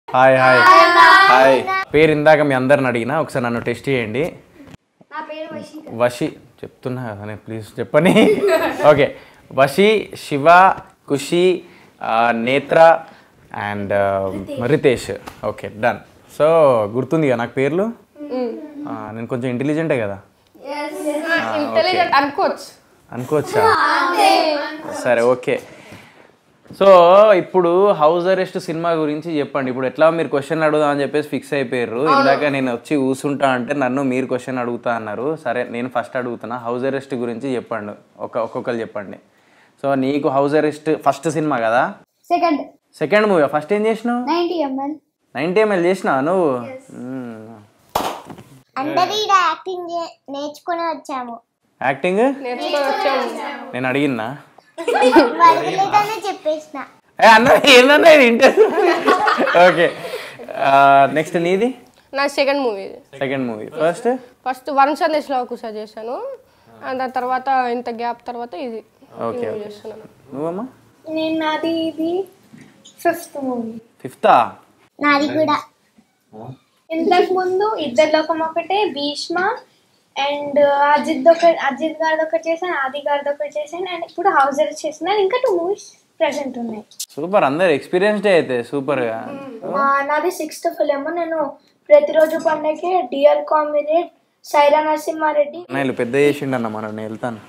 Hi hi hi పేరు ఇందాక మీ అందరిని అడిగినా ఒకసారి నన్ను టెస్ట్ చేయండి నా పేరు వశిక వషి చెప్తున్నా కదా నేను ప్లీజ్ చెప్పని ఓకే వషి శివ ఖుషి ఆ, Netra and Ritesh okay done so గుర్తుంది కదా నాకు పేర్లు ఆ, నేను కొంచెం ఇంటెలిజెంటే కదా ఇంటెలిజెంట్ అనుకోవచ్చు అనుకోవచ్చా సరే ఓకే సో ఇప్పుడు హౌస్ అరెస్ట్ సినిమా గురించి చెప్పండి ఇప్పుడు ఎట్లా మీరు క్వశ్చన్ అడుగుదాం అని చెప్పేసి ఫిక్స్ అయిపోయారు ఇందాక నేను వచ్చి కూసుంటా అంటే నన్ను మీరు క్వశ్చన్ అడుగుతా అన్నారు సరే నేను ఫస్ట్ అడుగుతున్నా హౌస్ అరెస్ట్ గురించి చెప్పండి ఒక ఒక్కొక్కరు చెప్పండి సో నీకు హౌస్ అరెస్ట్ ఫస్ట్ సినిమా కదా సెకండ్ సెకండ్ మూవీ ఫస్ట్ ఏం చేసినావు నైన్టీ ఎంఎల్ నైన్టీ ఎంఎల్ చేసినావా నువ్వు మ్మ్. అందరూ ఈడ యాక్టింగ్ నేర్చుకుని వచ్చాము యాక్టింగ్ నేర్చుకొని వచ్చాము నేను అడిగినా వరకలేదనే చెప్పేసిన ఏ అన్న ఏందన్నా ఇది ఇంటర్ ఓకే నెక్స్ట్ నీది నా second movie second movie first first Varun Sandesh Kusha చేశాను అండ్ దాని తర్వాత ఇంత గ్యాప్ తర్వాత ఇది ఓకే మూవీ చేస్తున్నాను నువ్వమ్మా నేను నాది ఇది ఫిఫ్త్ మూవీ ఫిఫ్తా నాది కూడా ఇంతకు ముందు ఇద్దరు లోకం ఒకటే భీష్మ అండ్ అజిత్ ఒక అజిత్ గారిది ఒకటి చేశాను ఆది గారిది ఒకటి చేశాను అండ్ ఇప్పుడు హౌస్ అరెస్ట్ చేస్తున్నాను ఇంకా టూ మూవీస్ ప్రెసెంట్ ఉన్నాయి సూపర్ అందరు ఎక్స్పీరియన్స్డే అయితే సూపర్గా ఆ, నాది సిక్స్త్ ఫిలిం నేను ప్రతిరోజు పండగకి డియర్ కామ్రేడ్ సైరా నరసింహారెడ్డి నేను పెద్ద చేసిండన్న మనం నేను వెళ్తాను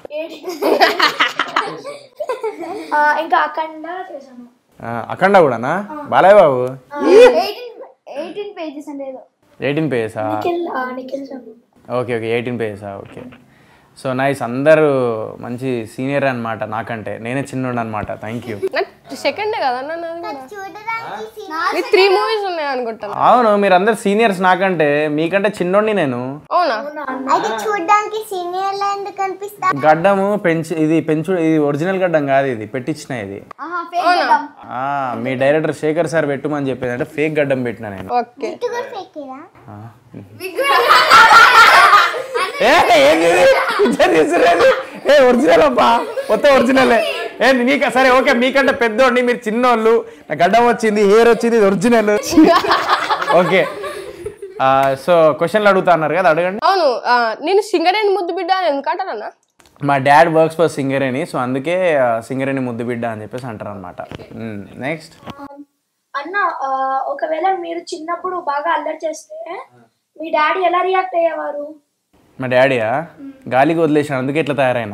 ఆ, ఇంకా అఖండ చేశాను ఆ, అఖండ కూడానా Balayya Babu eighteen eighteen pages అంటే ఏదో ఎయిటీన్ పేజెసా నిఖిల్ ఆ, నిఖిల్ చదువు ఓకే ఓకే ఎయిటీన్ పేజెసా ఓకే సో నైస్ అందరూ మంచి సీనియర్ అనమాట నాకంటే నేనే చిన్నోడు అనమాట థ్యాంక్ యూ నాకు సెకండే కదా అన్న నాది కూడా చూడడానికి నీ త్రీ మూవీస్ ఉన్నాయి అనుకుంటాను అవును మీరు అందరు సీనియర్స్ నాకంటే మీకంటే చిన్నోడిని నేను అవునా అయితే చూడడానికి సీనియర్ లా ఎందుకు అనిపిస్తా గడ్డము పెంచి ఇది పెంచు ఇది ఒరిజినల్ గడ్డం కాదు ఇది పెట్టించిన ఇది ఆ, మీ డైరెక్టర్ శేఖర్ సార్ పెట్టుమని చెప్పేది అంటే ఫేక్ గడ్డం పెట్టిన నేను ఓకే ఇటు కూడా ఫేకేరా ఏ, ఏంది ఇది? పిక్చర్ తీసుకురండి. ఏ ఒరిజినల్ అబ్బా మొత్తం ఒరిజినలే ఏంది నీక సరే ఓకే మీకంటే పెద్దోడిని మీరు చిన్నోళ్ళు నా గడ్డం వచ్చింది హెయిర్ వచ్చింది ఇది ఒరిజినల్ ఓకే ఆ, సో క్వశ్చన్లు అడుగుతా అన్నారు కదా అడగండి అవును ఆ, నేను సింగరేణి ముద్దు బిడ్డ అని ఎందుకంటారన్నా మా dad works for Singareni so అందుకే ఆ, సింగరేణి ముద్దు బిడ్డ అని చెప్పేసి అంటారు అనమాట నెక్స్ట్ అన్న ఆ, ఒకవేళ మీరు చిన్నప్పుడు బాగా అల్లరి చేస్తే మీ డాడీ ఎలా రియాక్ట్ అయ్యేవారు మా డాడీయా గాలికి వదిలేసాను అందుకే ఇట్లా తయారైనా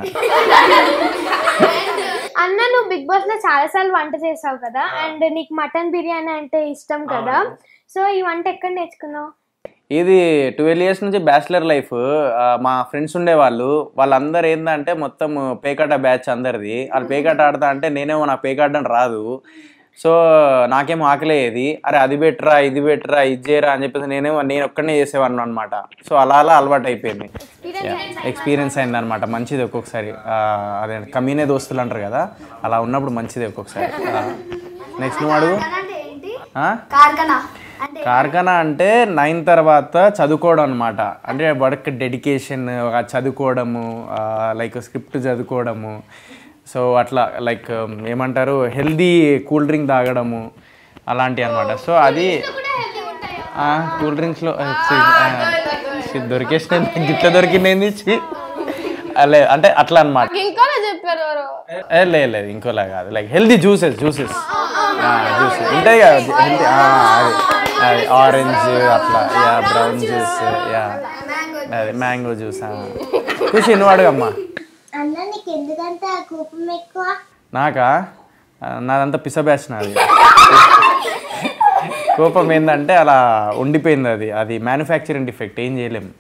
అన్న నువ్వు బిగ్ బాస్ లో చాలా సార్లు వంట చేసావు కదా అండ్ నీకు మటన్ బిర్యానీ అంటే ఇష్టం కదా సో ఈ వంట ఎక్కడ నేర్చుకున్నావు ఇది ట్వెల్వ్ ఇయర్స్ నుంచి బ్యాచిలర్ లైఫ్ మా ఫ్రెండ్స్ ఉండేవాళ్ళు వాళ్ళందరూ ఏంటంటే మొత్తం పేకాట బ్యాచ్ అందరిది వాళ్ళు పేకాట ఆడతా అంటే నేనేమో నాకు పేకాట అని రాదు సో నాకేమో ఆకలేది అరే అది బెటరా ఇది బెటరా ఇది చేయరా అని చెప్పేసి నేనేమో నేను ఒక్కడనే చేసేవాడిని అనమాట సో అలా అలా అలవాటు అయిపోయింది ఎక్స్పీరియన్స్ అయింది అనమాట మంచిది ఒక్కొక్కసారి ఆ, అదే కమీనే దోస్తులు అంటారు కదా అలా ఉన్నప్పుడు మంచిది ఒక్కొక్కసారి నెక్స్ట్ నువ్వు అడుగు ఆ? కార్ఖానా అంటే కార్ఖానా అంటే నైన్ తర్వాత చదువుకోవడం అనమాట అంటే వర్క్ డెడికేషన్ చదువుకోవడము లైక్ స్క్రిప్ట్ చదువుకోవడము సో అట్లా లైక్ ఏమంటారు హెల్దీ కూల్ డ్రింక్ తాగడము అలాంటివి అనమాట సో అది కూల్ డ్రింక్స్లో దొరికేసిన గిట్ల దొరికింది ఛీ. ఆ, లేదు అంటే అట్లా అనమాట ఇంకోనే చెప్పారు ఎవరు ఏ, లేదు లేదు ఇంకోలా కాదు like healthy juices juices juices ఉంటాయి కదా హెల్తీ అది అది ఆరెంజ్ అట్లా యా బ్రౌన్ జ్యూస్ యా అదే మ్యాంగో జ్యూస్ ఖుషి నువ్వు అడుగమ్మా అన్న నీకు ఎందుకంత కోపం ఎక్కువ నాకా ఆ, నాదంతా పిస బ్యాచ్ నాది కోపం ఏంటంటే అలా ఉండిపోయింది అది అది మ్యానుఫ్యాక్చరింగ్ డిఫెక్ట్ ఏం చేయలేం